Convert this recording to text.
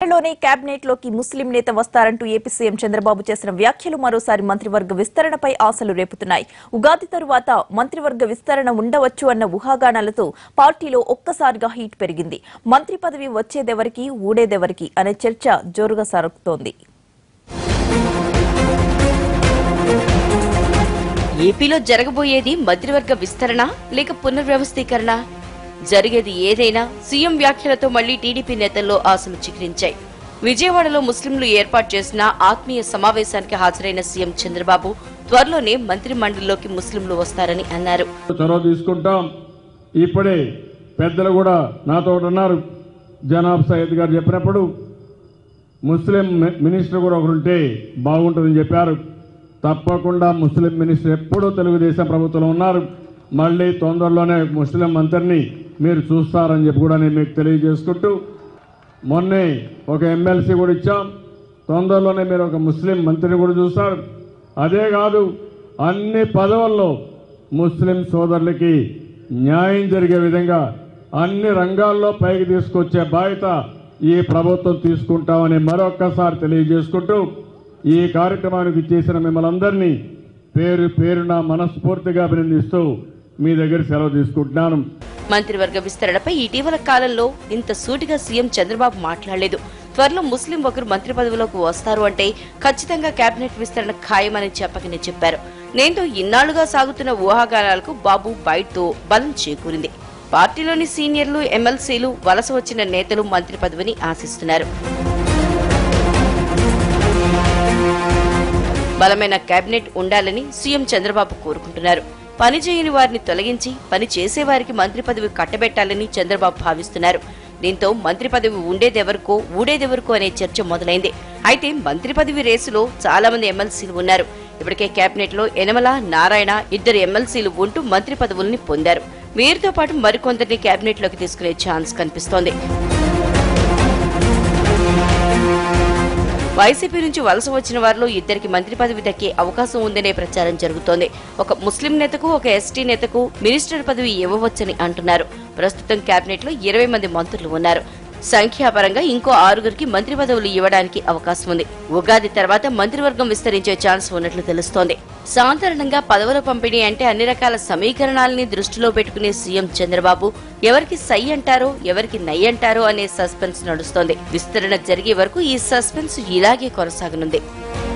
నెలలోనే కేబినెట్ లోకి ముస్లిం నేత వస్తారంటూ ఏపీ సీఎం చంద్రబాబు చేసిన వ్యాఖ్యలు మరోసారి మంత్రివర్గ విస్తరణపై ఆశలు రేపుతున్నాయి ఉగాది తరువాత మంత్రివర్గ విస్తరణ ఉండవచ్చు అన్న ఊహాగానాలతో పార్టీలో ఒక్కసారిగా హీట్ పెరిగింది మంత్రి పదవి వచ్చేదెవరికి ఊడేదెవరికి అనే చర్చ జోరుగా సాగుతోంది ఏపీలో జరగబోయేది మంత్రివర్గ విస్తరణ లేక పునర్వ్యవస్థీకరణ జరిగేది ఏదైనా సీఎం వ్యాఖ్యలతో మళ్లీ టీడీపీ నేతల్లో ఆశలు చిగురించాయి విజయవాడలో ముస్లింలు ఏర్పాటు చేసిన ఆత్మీయ సమావేశానికి హాజరైన సీఎం చంద్రబాబు త్వరలోనే మంత్రి మండలిలోకి ముస్లింలు వస్తారని అన్నారు చొరవ తీసుకుంటాం ఇప్పుడే పెద్దలు కూడా నాతో ఉన్నారు జనాబ్ సయ్యద్ గారు చెప్పినప్పుడు ముస్లిం మి- మినిస్టర్ కూడా ఒకరుంటే బాగుంటుందని చెప్పారు తప్పకుండా ముస్లిం మినిస్టర్ ఎప్పుడూ తెలుగుదేశం ప్రభుత్వంలో ఉన్నారు మళ్ళీ తొందరలోనే ముస్లిం మంత్రిని మీరు చూస్తారని చెప్పి కూడా నేను మీకు తెలియజేసుకుంటూ మొన్నే ఒక ఎమ్మెల్సీ కూడా ఇచ్చాం తొందరలోనే మీరు ఒక ముస్లిం మంత్రిని కూడా చూస్తారు అదే కాదు అన్ని పదవుల్లో ముస్లిం సోదరులకి న్యాయం జరిగే విధంగా అన్ని రంగాల్లో పైకి తీసుకొచ్చే బాధ్యత ఈ ప్రభుత్వం తీసుకుంటామని మరొక్కసారి తెలియజేసుకుంటూ ఈ కార్యక్రమానికి చేసిన మిమ్మల్ని అందరినీ పేరు పేరున మనస్ఫూర్తిగా అభినందిస్తూ మీ దగ్గర సెలవు తీసుకుంటున్నాను మంత్రివర్గ విస్తరణపై ఇటీవల కాలంలో ఇంత సూటిగా సీఎం చంద్రబాబు మాట్లాడలేదు త్వరలో ముస్లిం ఒకరు మంత్రి పదవిలోకి వస్తారు అంటే ఖచ్చితంగా కేబినెట్ విస్తరణ ఖాయమని చెప్పకనే చెప్పారు నేంతో ఇన్నాళ్లుగా సాగుతున్న ఊహాగానాలకు బాబు బయటతో బలం చేకూరింది పార్టీలోని సీనియర్లు ఎమ్మెల్సీలు వలస వచ్చిన నేతలు మంత్రి పదవిని ఆశిస్తున్నారు బలమైన కేబినెట్ ఉండాలని సీఎం చంద్రబాబు కోరుకుంటున్నారు పని చేయని వారిని తొలగించి పని చేసేవారికి మంత్రి పదవి కట్టబెట్టాలని చంద్రబాబు భావిస్తున్నారు దీంతో మంత్రి పదవి ఉండేదెవరికో ఊడేదెవరికో అనే చర్చ మొదలైంది అయితే మంత్రి పదవి రేసులో చాలా మంది ఎమ్మెల్సీలు ఉన్నారు ఇప్పటికే కేబినెట్ లో యనమల నారాయణ ఇద్దరు ఎమ్మెల్సీలు ఉంటూ మంత్రి పదవుల్ని పొందారు వీరితో పాటు మరికొందరిని కేబినెట్ లోకి తీసుకునే ఛాన్స్ కనిపిస్తోంది వైసీపీ నుంచి వలస వచ్చిన వారిలో ఇద్దరికి మంత్రి పదవి దక్కే అవకాశం ఉందనే ప్రచారం జరుగుతోంది ఒక ముస్లిం నేతకు ఒక ఎస్టీ నేతకు మినిస్టర్ పదవి ఇవ్వవచ్చని అంటున్నారు ప్రస్తుతం కేబినెట్ లో ఇరవై మంది మంత్రులు ఉన్నారు సంఖ్యాపరంగా ఇంకో ఆరుగురికి మంత్రి పదవులు ఇవ్వడానికి అవకాశం ఉంది ఉగాది తర్వాత మంత్రివర్గం విస్తరించే ఛాన్స్ ఉన్నట్లు తెలుస్తోంది సాధారణంగా పదవుల పంపిణీ అంటే అన్ని రకాల సమీకరణాలని దృష్టిలో పెట్టుకునే సీఎం చంద్రబాబు ఎవరికి సై అంటారో ఎవరికి నై అంటారో అనే సస్పెన్స్ నడుస్తోంది విస్తరణ జరిగే వరకు ఈ సస్పెన్స్ ఇలాగే కొనసాగనుంది